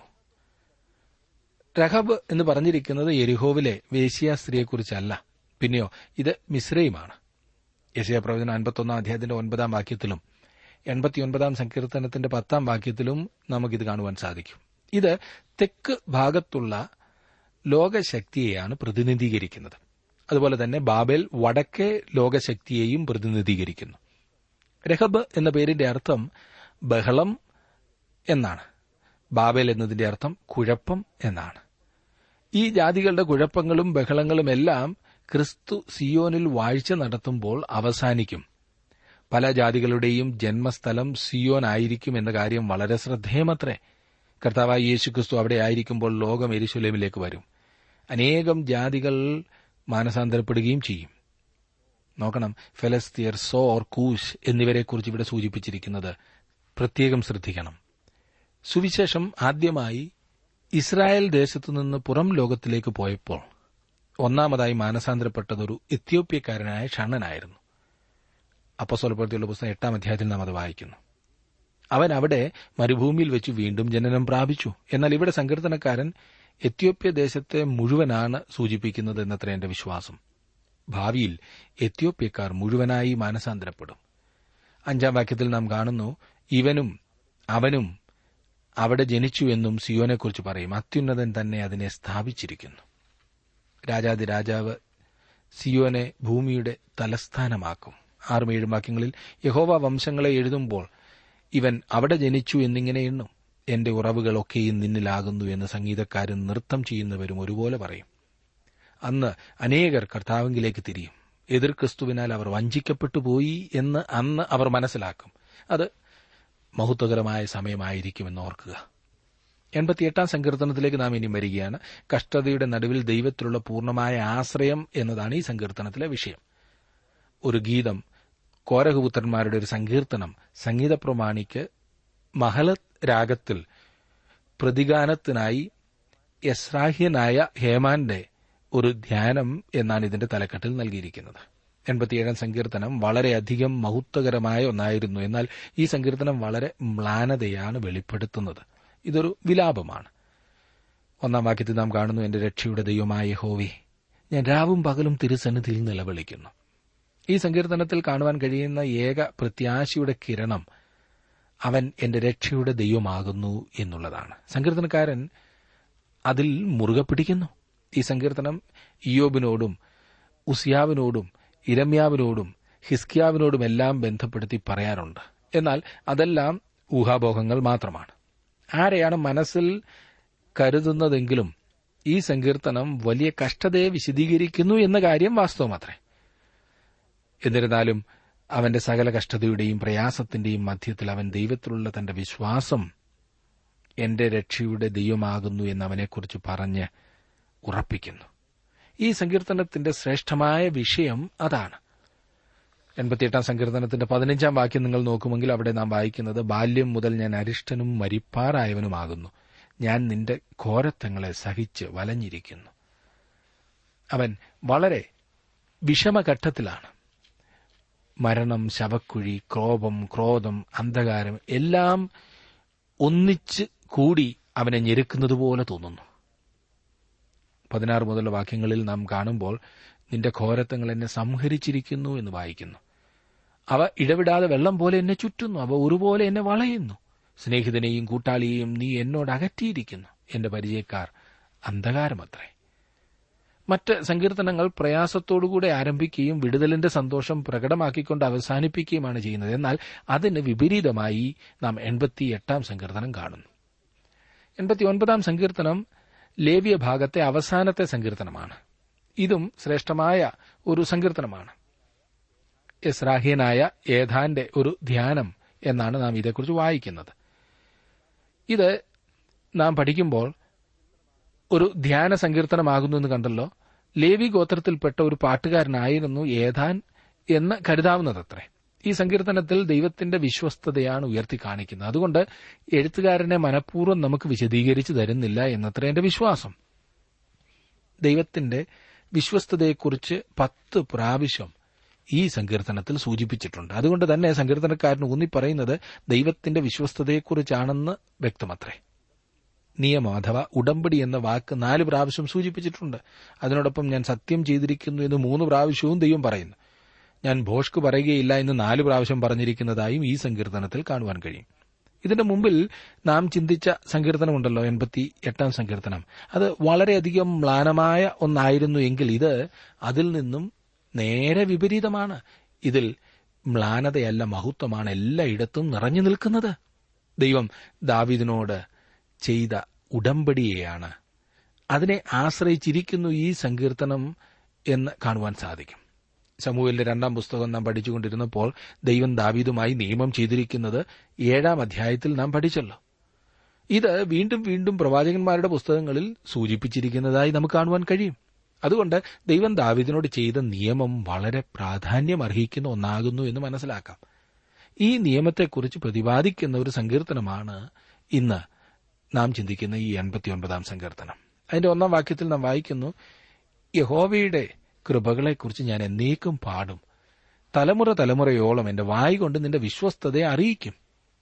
രഹബ് എന്ന് പറഞ്ഞിരിക്കുന്നത് യെരിഹോവിലെ വേശ്യാ സ്ത്രീയെക്കുറിച്ചല്ല പിന്നെയോ ഇത് മിശ്രയുമാണ് യശയ പ്രവചനം അൻപത്തൊന്നാം അധ്യായത്തിന്റെ ഒൻപതാം വാക്യത്തിലും എൺപത്തിയൊൻപതാം സങ്കീർത്തനത്തിന്റെ പത്താം വാക്യത്തിലും നമുക്കിത് കാണുവാൻ സാധിക്കും ഇത് തെക്ക് ഭാഗത്തുള്ള ലോകശക്തിയെയാണ് പ്രതിനിധീകരിക്കുന്നത് അതുപോലെ തന്നെ ബാബേൽ വടക്കേ ലോകശക്തിയെയും പ്രതിനിധീകരിക്കുന്നു രഹബ് എന്ന പേരിന്റെ അർത്ഥം ബഹളം എന്നാണ് ബാബേൽ എന്നതിന്റെ അർത്ഥം കുഴപ്പം എന്നാണ് ഈ ജാതികളുടെ കുഴപ്പങ്ങളും ബഹളങ്ങളും എല്ലാം ക്രിസ്തു സിയോനിൽ വാഴ്ച നടത്തുമ്പോൾ അവസാനിക്കും പല ജാതികളുടെയും ജന്മസ്ഥലം സിയോൻ ആയിരിക്കും എന്ന കാര്യം വളരെ ശ്രദ്ധേയമത്രേ കർത്താവായ യേശു ക്രിസ്തു അവിടെ ആയിരിക്കുമ്പോൾ ലോകം എരിശുലേമിലേക്ക് വരും അനേകം ജാതികൾ മാനസാന്തരപ്പെടുകയും ചെയ്യും നോക്കണം ഫെലസ്തീർ സോർ കൂശ് എന്നിവരെക്കുറിച്ച് ഇവിടെ സൂചിപ്പിച്ചിരിക്കുന്നത് പ്രത്യേകം ശ്രദ്ധിക്കണം സുവിശേഷം ആദ്യമായി ഇസ്രായേൽ ദേശത്തുനിന്ന് പുറം ലോകത്തിലേക്ക് പോയപ്പോൾ ഒന്നാമതായി മാനസാന്തരപ്പെട്ടതൊരു എത്യോപ്യക്കാരനായ ഷണ്ണനായിരുന്നു അപ്പസ്വലപ്പെടുത്തിയുള്ള പുസ്തകം എട്ടാം അധ്യായത്തിൽ നാം അത് വായിക്കുന്നു അവൻ അവിടെ മരുഭൂമിയിൽ വെച്ച് വീണ്ടും ജനനം പ്രാപിച്ചു എന്നാൽ ഇവിടെ സങ്കീർത്തനക്കാരൻ എത്യോപ്യ ദേശത്തെ മുഴുവനാണ് സൂചിപ്പിക്കുന്നത് എന്നത്ര എന്റെ വിശ്വാസം ഭാവിയിൽ എത്യോപ്യക്കാർ മുഴുവനായി മാനസാന്തരപ്പെടും അഞ്ചാം വാക്യത്തിൽ നാം കാണുന്നു ഇവനും അവനും അവിടെ ജനിച്ചു എന്നും സിയോനെക്കുറിച്ച് പറയും അത്യുന്നതൻ തന്നെ അതിനെ സ്ഥാപിച്ചിരിക്കുന്നു രാജാതി രാജാവ് സിയോനെ ഭൂമിയുടെ തലസ്ഥാനമാക്കും ആറും ഏഴും വാക്യങ്ങളിൽ യഹോവ വംശങ്ങളെ എഴുതുമ്പോൾ ഇവൻ അവിടെ ജനിച്ചു എന്നിങ്ങനെ എണ്ണും എന്റെ ഉറവുകളൊക്കെയും നിന്നിലാകുന്നു എന്ന് സംഗീതക്കാരൻ നൃത്തം ചെയ്യുന്നവരും ഒരുപോലെ പറയും അന്ന് അനേകർ കർത്താവിങ്കിലേക്ക് തിരിയും എതിർ ക്രിസ്തുവിനാൽ അവർ വഞ്ചിക്കപ്പെട്ടു പോയി എന്ന് അന്ന് അവർ മനസ്സിലാക്കും അത് മഹത്വകരമായ സമയമായിരിക്കുമെന്ന് ഓർക്കുക എൺപത്തിയെട്ടാം സങ്കീർത്തനത്തിലേക്ക് നാം ഇനി വരികയാണ് കഷ്ടതയുടെ നടുവിൽ ദൈവത്തിലുള്ള പൂർണ്ണമായ ആശ്രയം എന്നതാണ് ഈ സങ്കീർത്തനത്തിലെ വിഷയം ഒരു ഗീതം കോരഹപുത്രന്മാരുടെ ഒരു സങ്കീർത്തനം സംഗീത പ്രമാണിക്ക് മഹലത് രാഗത്തിൽ പ്രതിഗാനത്തിനായി യസ്രാഹ്യനായ ഹേമാന്റെ ഒരു ധ്യാനം എന്നാണ് ഇതിന്റെ തലക്കെട്ടിൽ നൽകിയിരിക്കുന്നത് എൺപത്തിയേഴാം സങ്കീർത്തനം വളരെയധികം മഹത്വകരമായ ഒന്നായിരുന്നു എന്നാൽ ഈ സങ്കീർത്തനം വളരെ മ്ലാനതയാണ് വെളിപ്പെടുത്തുന്നത് ഇതൊരു വിലാപമാണ് ഒന്നാം വാക്യത്തിൽ നാം കാണുന്നു എന്റെ രക്ഷയുടെ ദൈവമായ ഹോവി ഞാൻ രാവും പകലും തിരുസന്നിധിയിൽ നിലവിളിക്കുന്നു ഈ സങ്കീർത്തനത്തിൽ കാണുവാൻ കഴിയുന്ന ഏക പ്രത്യാശയുടെ കിരണം അവൻ എന്റെ രക്ഷയുടെ ദൈവമാകുന്നു എന്നുള്ളതാണ് സങ്കീർത്തനക്കാരൻ അതിൽ മുറുകെ പിടിക്കുന്നു ഈ സങ്കീർത്തനം ഇയോബിനോടും ഉസിയാവിനോടും ഇരമ്യാവിനോടും ഹിസ്കിയാവിനോടും എല്ലാം ബന്ധപ്പെടുത്തി പറയാറുണ്ട് എന്നാൽ അതെല്ലാം ഊഹാഭോഗങ്ങൾ മാത്രമാണ് ആരെയാണ് മനസ്സിൽ കരുതുന്നതെങ്കിലും ഈ സങ്കീർത്തനം വലിയ കഷ്ടതയെ വിശദീകരിക്കുന്നു എന്ന കാര്യം വാസ്തവമത്രേ എന്നിരുന്നാലും അവന്റെ സകല കഷ്ടതയുടെയും പ്രയാസത്തിന്റെയും മധ്യത്തിൽ അവൻ ദൈവത്തിലുള്ള തന്റെ വിശ്വാസം എന്റെ രക്ഷയുടെ ദൈവമാകുന്നു എന്ന് അവനെക്കുറിച്ച് പറഞ്ഞ് ഉറപ്പിക്കുന്നു ഈ സങ്കീർത്തനത്തിന്റെ ശ്രേഷ്ഠമായ വിഷയം അതാണ് എൺപത്തിയെട്ടാം സങ്കീർത്തനത്തിന്റെ പതിനഞ്ചാം വാക്യം നിങ്ങൾ നോക്കുമെങ്കിൽ അവിടെ നാം വായിക്കുന്നത് ബാല്യം മുതൽ ഞാൻ അരിഷ്ടനും മരിപ്പാറായവനുമാകുന്നു ഞാൻ നിന്റെ ഘോരത്വങ്ങളെ സഹിച്ച് വലഞ്ഞിരിക്കുന്നു അവൻ വളരെ വിഷമഘട്ടത്തിലാണ് മരണം ശവക്കുഴി ക്രോപം ക്രോധം അന്ധകാരം എല്ലാം ഒന്നിച്ച് കൂടി അവനെ ഞെരുക്കുന്നതുപോലെ തോന്നുന്നു പതിനാറ് മുതലുള്ള വാക്യങ്ങളിൽ നാം കാണുമ്പോൾ നിന്റെ ഘോരത്വങ്ങൾ എന്നെ സംഹരിച്ചിരിക്കുന്നു എന്ന് വായിക്കുന്നു അവ ഇടവിടാതെ വെള്ളം പോലെ എന്നെ ചുറ്റുന്നു അവ ഒരുപോലെ എന്നെ വളയുന്നു സ്നേഹിതനെയും കൂട്ടാളിയെയും നീ എന്നോട് അകറ്റിയിരിക്കുന്നു എന്റെ പരിചയക്കാർ അന്ധകാരമത്രേ മറ്റ് സങ്കീർത്തനങ്ങൾ പ്രയാസത്തോടുകൂടെ ആരംഭിക്കുകയും വിടുതലിന്റെ സന്തോഷം പ്രകടമാക്കിക്കൊണ്ട് അവസാനിപ്പിക്കുകയുമാണ് ചെയ്യുന്നത് എന്നാൽ അതിന് വിപരീതമായി നാം എൺപത്തിയെട്ടാം സങ്കീർത്തനം കാണുന്നു എൺപത്തിയൊൻപതാം സങ്കീർത്തനം ലേവ്യ ഭാഗത്തെ അവസാനത്തെ സങ്കീർത്തനമാണ് ഇതും ശ്രേഷ്ഠമായ ഒരു സങ്കീർത്തനമാണ് ഇസ്രാഹ്യനായ ഏതാന്റെ ഒരു ധ്യാനം എന്നാണ് നാം ഇതേക്കുറിച്ച് വായിക്കുന്നത് ഇത് നാം പഠിക്കുമ്പോൾ ഒരു ധ്യാന സങ്കീർത്തനമാകുന്നു എന്ന് കണ്ടല്ലോ ലേവി ഗോത്രത്തിൽപ്പെട്ട ഒരു പാട്ടുകാരനായിരുന്നു ഏതാൻ എന്ന് കരുതാവുന്നതത്രേ ഈ സങ്കീർത്തനത്തിൽ ദൈവത്തിന്റെ വിശ്വസ്തതയാണ് ഉയർത്തി കാണിക്കുന്നത് അതുകൊണ്ട് എഴുത്തുകാരനെ മനഃപൂർവ്വം നമുക്ക് വിശദീകരിച്ചു തരുന്നില്ല എന്നത്ര എന്റെ വിശ്വാസം ദൈവത്തിന്റെ വിശ്വസ്തതയെക്കുറിച്ച് പത്ത് പ്രാവശ്യം ഈ സങ്കീർത്തനത്തിൽ സൂചിപ്പിച്ചിട്ടുണ്ട് അതുകൊണ്ട് തന്നെ സങ്കീർത്തനക്കാരൻ ഊന്നി പറയുന്നത് ദൈവത്തിന്റെ വിശ്വസ്തതയെക്കുറിച്ചാണെന്ന് വ്യക്തമത്രേ നിയമം അഥവാ ഉടമ്പടി എന്ന വാക്ക് നാല് പ്രാവശ്യം സൂചിപ്പിച്ചിട്ടുണ്ട് അതിനോടൊപ്പം ഞാൻ സത്യം ചെയ്തിരിക്കുന്നു എന്ന് മൂന്ന് പ്രാവശ്യവും ദൈവം പറയുന്നു ഞാൻ ഭോഷ്ക് പറയുകയില്ല എന്ന് നാല് പ്രാവശ്യം പറഞ്ഞിരിക്കുന്നതായും ഈ സങ്കീർത്തനത്തിൽ കാണുവാൻ കഴിയും ഇതിന്റെ മുമ്പിൽ നാം ചിന്തിച്ച സങ്കീർത്തനമുണ്ടല്ലോ എൺപത്തി എട്ടാം സങ്കീർത്തനം അത് വളരെയധികം മ്ലാനമായ ഒന്നായിരുന്നു എങ്കിൽ ഇത് അതിൽ നിന്നും നേരെ വിപരീതമാണ് ഇതിൽ മ്ലാനതയല്ല മഹത്വമാണ് എല്ലായിടത്തും നിറഞ്ഞു നിൽക്കുന്നത് ദൈവം ദാവിദിനോട് ചെയ്ത ഉടമ്പടിയെയാണ് അതിനെ ആശ്രയിച്ചിരിക്കുന്നു ഈ സങ്കീർത്തനം എന്ന് കാണുവാൻ സാധിക്കും സമൂഹലിന്റെ രണ്ടാം പുസ്തകം നാം പഠിച്ചുകൊണ്ടിരുന്നപ്പോൾ ദൈവം ദാവീദുമായി നിയമം ചെയ്തിരിക്കുന്നത് ഏഴാം അധ്യായത്തിൽ നാം പഠിച്ചല്ലോ ഇത് വീണ്ടും വീണ്ടും പ്രവാചകന്മാരുടെ പുസ്തകങ്ങളിൽ സൂചിപ്പിച്ചിരിക്കുന്നതായി നമുക്ക് കാണുവാൻ കഴിയും അതുകൊണ്ട് ദൈവം ദാവീദിനോട് ചെയ്ത നിയമം വളരെ പ്രാധാന്യം അർഹിക്കുന്ന ഒന്നാകുന്നു എന്ന് മനസ്സിലാക്കാം ഈ നിയമത്തെക്കുറിച്ച് പ്രതിപാദിക്കുന്ന ഒരു സങ്കീർത്തനമാണ് ഇന്ന് നാം ചിന്തിക്കുന്ന ഈ എൺപത്തിയൊൻപതാം സങ്കീർത്തനം അതിന്റെ ഒന്നാം വാക്യത്തിൽ നാം വായിക്കുന്നു യഹോവയുടെ കൃപകളെക്കുറിച്ച് ഞാൻ എന്നേക്കും പാടും തലമുറ തലമുറയോളം എന്റെ വായി കൊണ്ട് നിന്റെ വിശ്വസ്തതയെ അറിയിക്കും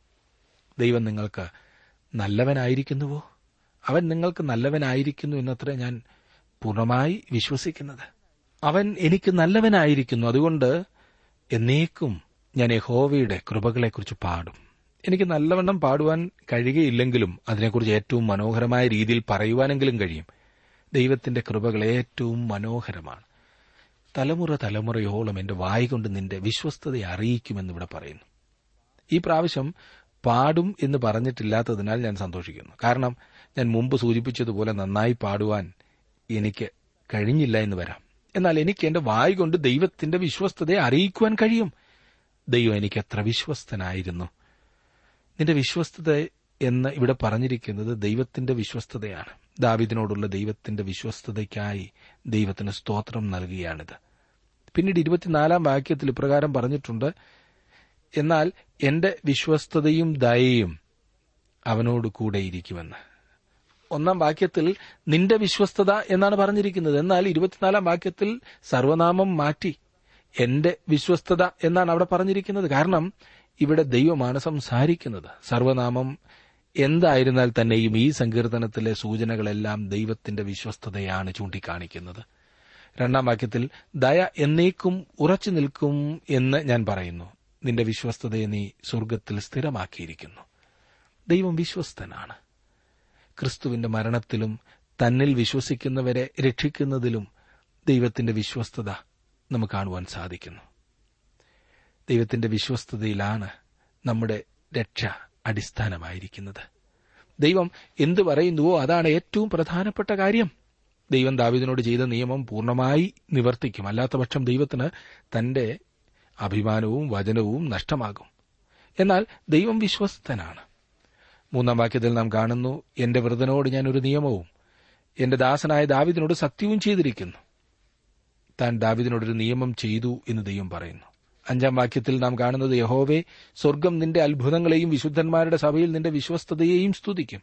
ദൈവം നിങ്ങൾക്ക് നല്ലവനായിരിക്കുന്നുവോ അവൻ നിങ്ങൾക്ക് നല്ലവനായിരിക്കുന്നു എന്നത്ര ഞാൻ പൂർണ്ണമായി വിശ്വസിക്കുന്നത് അവൻ എനിക്ക് നല്ലവനായിരിക്കുന്നു അതുകൊണ്ട് എന്നേക്കും ഞാൻ യഹോവയുടെ കൃപകളെക്കുറിച്ച് പാടും എനിക്ക് നല്ലവണ്ണം പാടുവാൻ കഴിയുകയില്ലെങ്കിലും അതിനെക്കുറിച്ച് ഏറ്റവും മനോഹരമായ രീതിയിൽ പറയുവാനെങ്കിലും കഴിയും ദൈവത്തിന്റെ കൃപകൾ ഏറ്റവും മനോഹരമാണ് തലമുറ തലമുറയോളം എന്റെ വായി കൊണ്ട് നിന്റെ വിശ്വസ്തതയെ അറിയിക്കുമെന്ന് ഇവിടെ പറയുന്നു ഈ പ്രാവശ്യം പാടും എന്ന് പറഞ്ഞിട്ടില്ലാത്തതിനാൽ ഞാൻ സന്തോഷിക്കുന്നു കാരണം ഞാൻ മുമ്പ് സൂചിപ്പിച്ചതുപോലെ നന്നായി പാടുവാൻ എനിക്ക് കഴിഞ്ഞില്ല എന്ന് വരാം എന്നാൽ എനിക്ക് എന്റെ വായി കൊണ്ട് ദൈവത്തിന്റെ വിശ്വസ്തതയെ അറിയിക്കുവാൻ കഴിയും ദൈവം എനിക്ക് എത്ര വിശ്വസ്തനായിരുന്നു നിന്റെ വിശ്വസ്തത എന്ന് ഇവിടെ പറഞ്ഞിരിക്കുന്നത് ദൈവത്തിന്റെ വിശ്വസ്തതയാണ് ദാവിദിനോടുള്ള ദൈവത്തിന്റെ വിശ്വസ്തതയ്ക്കായി ദൈവത്തിന് സ്തോത്രം നൽകുകയാണിത് പിന്നീട് ഇരുപത്തിനാലാം വാക്യത്തിൽ ഇപ്രകാരം പറഞ്ഞിട്ടുണ്ട് എന്നാൽ എന്റെ വിശ്വസ്തതയും ദയയും അവനോട് കൂടെയിരിക്കുമെന്ന് ഒന്നാം വാക്യത്തിൽ നിന്റെ വിശ്വസ്തത എന്നാണ് പറഞ്ഞിരിക്കുന്നത് എന്നാൽ ഇരുപത്തിനാലാം വാക്യത്തിൽ സർവനാമം മാറ്റി എന്റെ വിശ്വസ്തത എന്നാണ് അവിടെ പറഞ്ഞിരിക്കുന്നത് കാരണം ഇവിടെ ദൈവമാണ് സംസാരിക്കുന്നത് സർവനാമം എന്തായിരുന്നാൽ തന്നെയും ഈ സങ്കീർത്തനത്തിലെ സൂചനകളെല്ലാം ദൈവത്തിന്റെ വിശ്വസ്തതയാണ് ചൂണ്ടിക്കാണിക്കുന്നത് രണ്ടാം വാക്യത്തിൽ ദയ എന്നേക്കും ഉറച്ചു നിൽക്കും എന്ന് ഞാൻ പറയുന്നു നിന്റെ വിശ്വസ്തതയെ നീ സ്വർഗത്തിൽ സ്ഥിരമാക്കിയിരിക്കുന്നു ദൈവം വിശ്വസ്തനാണ് ക്രിസ്തുവിന്റെ മരണത്തിലും തന്നിൽ വിശ്വസിക്കുന്നവരെ രക്ഷിക്കുന്നതിലും ദൈവത്തിന്റെ വിശ്വസ്തത നമുക്ക് കാണുവാൻ സാധിക്കുന്നു ദൈവത്തിന്റെ വിശ്വസ്തതയിലാണ് നമ്മുടെ രക്ഷ അടിസ്ഥാനമായിരിക്കുന്നത് ദൈവം എന്തു പറയുന്നുവോ അതാണ് ഏറ്റവും പ്രധാനപ്പെട്ട കാര്യം ദൈവം ദാവിദിനോട് ചെയ്ത നിയമം പൂർണ്ണമായി നിവർത്തിക്കും അല്ലാത്തപക്ഷം ദൈവത്തിന് തന്റെ അഭിമാനവും വചനവും നഷ്ടമാകും എന്നാൽ ദൈവം വിശ്വസ്തനാണ് മൂന്നാം വാക്യത്തിൽ നാം കാണുന്നു എന്റെ വൃതനോട് ഞാൻ ഒരു നിയമവും എന്റെ ദാസനായ ദാവിദിനോട് സത്യവും ചെയ്തിരിക്കുന്നു താൻ ദാവിദിനോടൊരു നിയമം ചെയ്തു എന്ന് ദൈവം പറയുന്നു അഞ്ചാം വാക്യത്തിൽ നാം കാണുന്നത് യഹോവേ സ്വർഗം നിന്റെ അത്ഭുതങ്ങളെയും വിശുദ്ധന്മാരുടെ സഭയിൽ നിന്റെ വിശ്വസ്തതയെയും സ്തുതിക്കും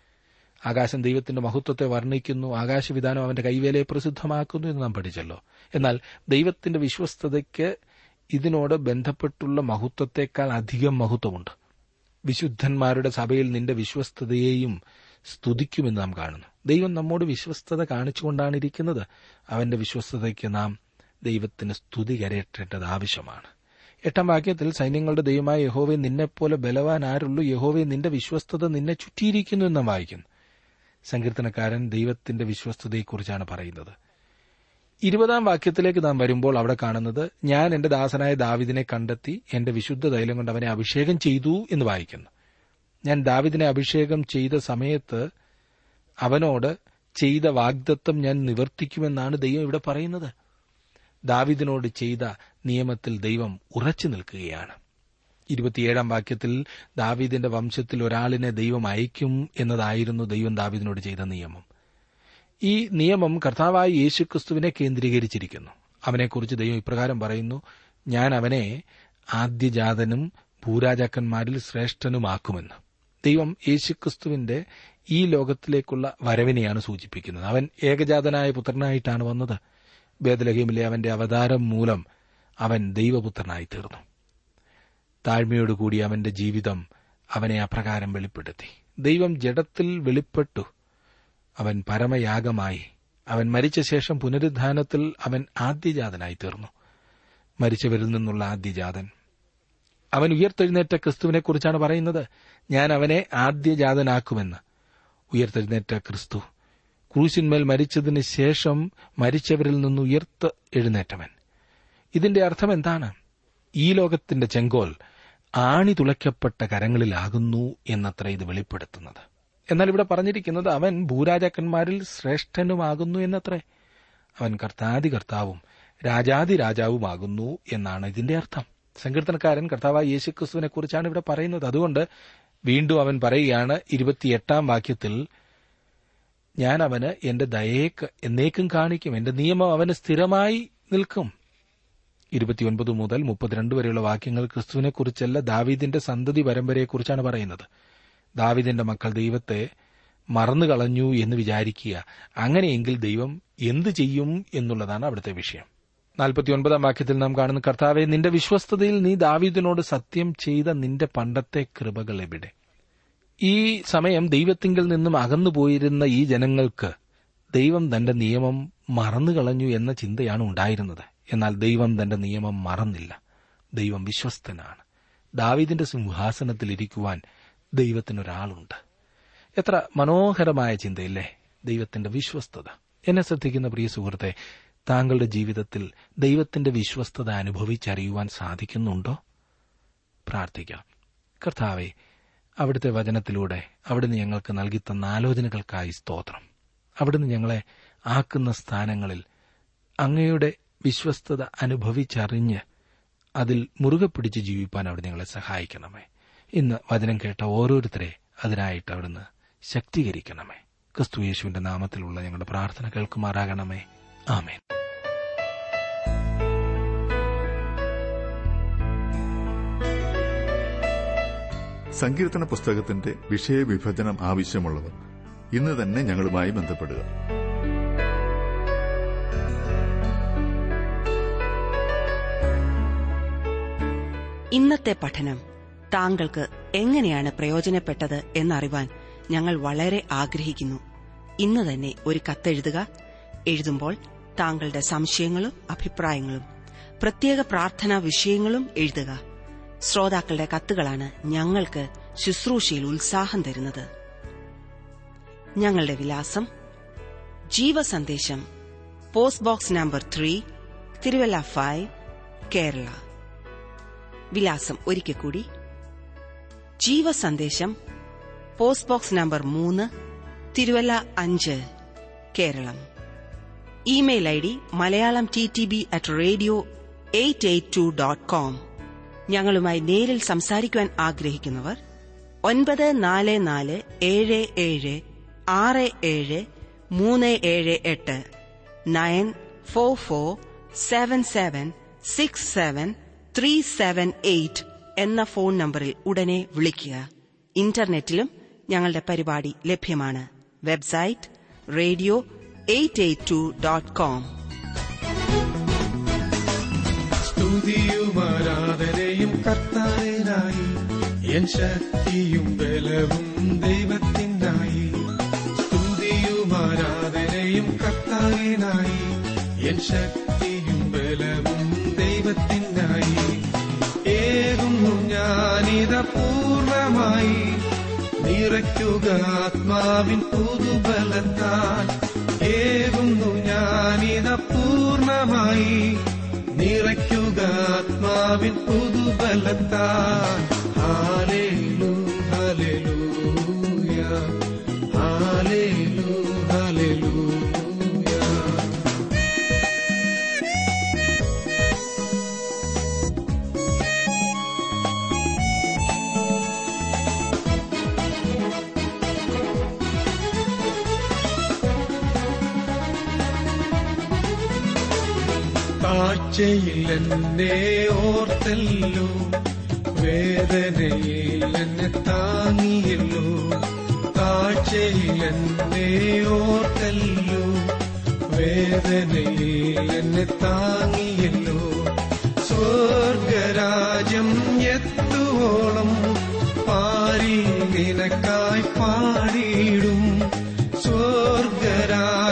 ആകാശം ദൈവത്തിന്റെ മഹത്വത്തെ വർണ്ണിക്കുന്നു ആകാശവിധാനം അവന്റെ കൈവേലയെ പ്രസിദ്ധമാക്കുന്നു എന്ന് നാം പഠിച്ചല്ലോ എന്നാൽ ദൈവത്തിന്റെ വിശ്വസ്തതയ്ക്ക് ഇതിനോട് ബന്ധപ്പെട്ടുള്ള മഹത്വത്തെക്കാൾ അധികം മഹത്വമുണ്ട് വിശുദ്ധന്മാരുടെ സഭയിൽ നിന്റെ വിശ്വസ്തതയെയും സ്തുതിക്കുമെന്ന് നാം കാണുന്നു ദൈവം നമ്മോട് വിശ്വസ്തത കാണിച്ചുകൊണ്ടാണ് ഇരിക്കുന്നത് അവന്റെ വിശ്വസ്തതയ്ക്ക് നാം ദൈവത്തിന് സ്തുതി കരയറ്റേണ്ടത് ആവശ്യമാണ് എട്ടാം വാക്യത്തിൽ സൈന്യങ്ങളുടെ ദൈവമായ യഹോവെ നിന്നെപ്പോലെ ബലവാൻ ആരുള്ളൂ യഹോവെ നിന്റെ വിശ്വസ്തത നിന്നെ ചുറ്റിയിരിക്കുന്നു എന്ന് നാം വായിക്കുന്നു സങ്കീർത്തനക്കാരൻ ദൈവത്തിന്റെ വിശ്വസ്തതയെക്കുറിച്ചാണ് പറയുന്നത് ഇരുപതാം വാക്യത്തിലേക്ക് നാം വരുമ്പോൾ അവിടെ കാണുന്നത് ഞാൻ എന്റെ ദാസനായ ദാവിദിനെ കണ്ടെത്തി എന്റെ വിശുദ്ധ തൈലം കൊണ്ട് അവനെ അഭിഷേകം ചെയ്തു എന്ന് വായിക്കുന്നു ഞാൻ ദാവിദിനെ അഭിഷേകം ചെയ്ത സമയത്ത് അവനോട് ചെയ്ത വാഗ്ദത്വം ഞാൻ നിവർത്തിക്കുമെന്നാണ് ദൈവം ഇവിടെ പറയുന്നത് ദാവിദിനോട് ചെയ്ത നിയമത്തിൽ ദൈവം ഉറച്ചു നിൽക്കുകയാണ് ഇരുപത്തിയേഴാം വാക്യത്തിൽ ദാവീദിന്റെ വംശത്തിൽ ഒരാളിനെ ദൈവം അയക്കും എന്നതായിരുന്നു ദൈവം ദാവീദിനോട് ചെയ്ത നിയമം ഈ നിയമം കർത്താവായ യേശുക്രിസ്തുവിനെ കേന്ദ്രീകരിച്ചിരിക്കുന്നു അവനെക്കുറിച്ച് ദൈവം ഇപ്രകാരം പറയുന്നു ഞാൻ അവനെ ആദ്യജാതനും ഭൂരാജാക്കന്മാരിൽ ശ്രേഷ്ഠനുമാക്കുമെന്ന് ദൈവം യേശുക്രിസ്തുവിന്റെ ഈ ലോകത്തിലേക്കുള്ള വരവിനെയാണ് സൂചിപ്പിക്കുന്നത് അവൻ ഏകജാതനായ പുത്രനായിട്ടാണ് വന്നത് ബേദലഹീമിലെ അവന്റെ അവതാരം മൂലം അവൻ ദൈവപുത്രനായി തീർന്നു താഴ്മയോടുകൂടി അവന്റെ ജീവിതം അവനെ അപ്രകാരം വെളിപ്പെടുത്തി ദൈവം ജഡത്തിൽ വെളിപ്പെട്ടു അവൻ പരമയാഗമായി അവൻ മരിച്ച ശേഷം പുനരുദ്ധാനത്തിൽ അവൻ ആദ്യജാതനായി തീർന്നു മരിച്ചവരിൽ നിന്നുള്ള ആദ്യജാതൻ അവൻ ഉയർത്തെഴുന്നേറ്റ ക്രിസ്തുവിനെ കുറിച്ചാണ് പറയുന്നത് ഞാൻ അവനെ ആദ്യജാതനാക്കുമെന്ന് ഉയർത്തെഴുന്നേറ്റ ക്രിസ്തു ക്രൂശിന്മേൽ മരിച്ചതിന് ശേഷം മരിച്ചവരിൽ നിന്ന് ഉയർത്ത് എഴുന്നേറ്റവൻ ഇതിന്റെ അർത്ഥം എന്താണ് ഈ ലോകത്തിന്റെ ചെങ്കോൽ ആണി തുളയ്ക്കപ്പെട്ട കരങ്ങളിലാകുന്നു എന്നത്ര ഇത് വെളിപ്പെടുത്തുന്നത് എന്നാൽ ഇവിടെ പറഞ്ഞിരിക്കുന്നത് അവൻ ഭൂരാജാക്കന്മാരിൽ ശ്രേഷ്ഠനുമാകുന്നു എന്നത്രേ അവൻ കർത്താതി കർത്താവും രാജാതി രാജാവുമാകുന്നു എന്നാണ് ഇതിന്റെ അർത്ഥം സങ്കീർത്തനക്കാരൻ കർത്താവായ യേശുക്രിസ്തുവിനെ കുറിച്ചാണ് ഇവിടെ പറയുന്നത് അതുകൊണ്ട് വീണ്ടും അവൻ പറയുകയാണ് ഇരുപത്തിയെട്ടാം വാക്യത്തിൽ ഞാൻ അവന് എന്റെ ദയേക്ക് എന്നേക്കും കാണിക്കും എന്റെ നിയമം അവന് സ്ഥിരമായി നിൽക്കും ഇരുപത്തിയൊൻപത് മുതൽ മുപ്പത്തിരണ്ട് വരെയുള്ള വാക്യങ്ങൾ ക്രിസ്തുവിനെക്കുറിച്ചല്ല ദാവീദിന്റെ സന്തതി പരമ്പരയെക്കുറിച്ചാണ് പറയുന്നത് ദാവീദിന്റെ മക്കൾ ദൈവത്തെ മറന്നുകളഞ്ഞു എന്ന് വിചാരിക്കുക അങ്ങനെയെങ്കിൽ ദൈവം എന്തു ചെയ്യും എന്നുള്ളതാണ് അവിടുത്തെ വിഷയം നാൽപ്പത്തിയൊൻപതാം വാക്യത്തിൽ നാം കാണുന്ന കർത്താവെ നിന്റെ വിശ്വസ്തതയിൽ നീ ദാവീദിനോട് സത്യം ചെയ്ത നിന്റെ പണ്ടത്തെ കൃപകൾ എവിടെ ഈ സമയം ദൈവത്തിങ്കിൽ നിന്നും അകന്നുപോയിരുന്ന ഈ ജനങ്ങൾക്ക് ദൈവം തന്റെ നിയമം മറന്നുകളഞ്ഞു എന്ന ചിന്തയാണ് ഉണ്ടായിരുന്നത് എന്നാൽ ദൈവം തന്റെ നിയമം മറന്നില്ല ദൈവം വിശ്വസ്തനാണ് ദാവീദിന്റെ സിംഹാസനത്തിൽ ഇരിക്കുവാൻ ദൈവത്തിനൊരാളുണ്ട് എത്ര മനോഹരമായ ചിന്തയില്ലേ ദൈവത്തിന്റെ വിശ്വസ്തത എന്നെ ശ്രദ്ധിക്കുന്ന പ്രിയ സുഹൃത്തെ താങ്കളുടെ ജീവിതത്തിൽ ദൈവത്തിന്റെ വിശ്വസ്തത അനുഭവിച്ചറിയുവാൻ സാധിക്കുന്നുണ്ടോ പ്രാർത്ഥിക്കാം കർത്താവെ അവിടുത്തെ വചനത്തിലൂടെ അവിടുന്ന് ഞങ്ങൾക്ക് നൽകിത്തന്ന ആലോചനകൾക്കായി സ്തോത്രം അവിടുന്ന് ഞങ്ങളെ ആക്കുന്ന സ്ഥാനങ്ങളിൽ അങ്ങയുടെ വിശ്വസ്തത അനുഭവിച്ചറിഞ്ഞ് അതിൽ മുറുകെ പിടിച്ച് ജീവിപ്പാൻ അവിടെ ഞങ്ങളെ സഹായിക്കണമേ ഇന്ന് വചനം കേട്ട ഓരോരുത്തരെ അതിനായിട്ട് അവിടുന്ന് ശക്തീകരിക്കണമേ ക്രിസ്തു യേശുവിന്റെ നാമത്തിലുള്ള ഞങ്ങളുടെ പ്രാർത്ഥന കേൾക്കുമാറാകണമേ ആമേൻ സങ്കീർത്തന പുസ്തകത്തിന്റെ വിഷയവിഭജനം ആവശ്യമുള്ളവർ ഇന്ന് തന്നെ ഞങ്ങളുമായി ബന്ധപ്പെടുക ഇന്നത്തെ പഠനം താങ്കൾക്ക് എങ്ങനെയാണ് പ്രയോജനപ്പെട്ടത് എന്നറിവാൻ ഞങ്ങൾ വളരെ ആഗ്രഹിക്കുന്നു ഇന്ന് തന്നെ ഒരു കത്തെഴുതുക എഴുതുമ്പോൾ താങ്കളുടെ സംശയങ്ങളും അഭിപ്രായങ്ങളും പ്രത്യേക പ്രാർത്ഥനാ വിഷയങ്ങളും എഴുതുക ശ്രോതാക്കളുടെ കത്തുകളാണ് ഞങ്ങൾക്ക് ശുശ്രൂഷയിൽ ഉത്സാഹം തരുന്നത് ഞങ്ങളുടെ വിലാസം ജീവസന്ദേശം post box number three Thiruvalla five Kerala വിലാസം ഒരിക്കൽ കൂടി ജീവസന്ദേശം പോസ്റ്റ് ബോക്സ് നമ്പർ മൂന്ന് തിരുവല്ല അഞ്ച് Keralam email I D Malayalam T T B at radio eight eight two dot com ഞങ്ങളുമായി നേരിൽ സംസാരിക്കുവാൻ ആഗ്രഹിക്കുന്നവർ ഒൻപത് നാല് നാല് ഏഴ് ഏഴ് ആറ് ഏഴ് മൂന്ന് ഏഴ് എട്ട് nine four four seven seven six seven three seven eight എന്ന ഫോൺ നമ്പറിൽ ഉടനെ വിളിക്കുക ഇന്റർനെറ്റിലും ഞങ്ങളുടെ പരിപാടി ലഭ്യമാണ് website radio eight eight two dot com സ്തുതിയും ആരാധനയും കർത്താവിനായി എൻ ശക്തിയും ബലവും ദൈവത്തിനായി സ്തുതിയും ആരാധനയും കർത്താവിനായി എൻ ശക്തിയും ബലവും ദൈവത്തിനായി ഏകുന്നു ഞാനിത പൂർണ്ണമായി നിറയ്ക്കുക ആത്മാവിൻ പുതുബലത്താൽ ഏകുന്നു ഞാനിത പൂർണ്ണമായി നിറയ്ക്കുക ആത്മാവിൻ പുതുബലത്താൽ ഹാലേലു ഹല്ലേലൂയ ഹാലേലു ഹല്ലേലൂയ താഴ്ചയിൽ എന്നെ ഓർത്തല്ലോ വേദനയിൽ എന്നെ താങ്ങിയല്ലോ താഴ്ചയിൽ എന്നെ ഓർത്തല്ലോ വേദനയിൽ എന്നെ താങ്ങിയല്ലോ സ്വർഗരാജ്യം എത്തുവോളം പാരി നിനക്കായി പാടിയിടും സ്വർഗരാജ്യം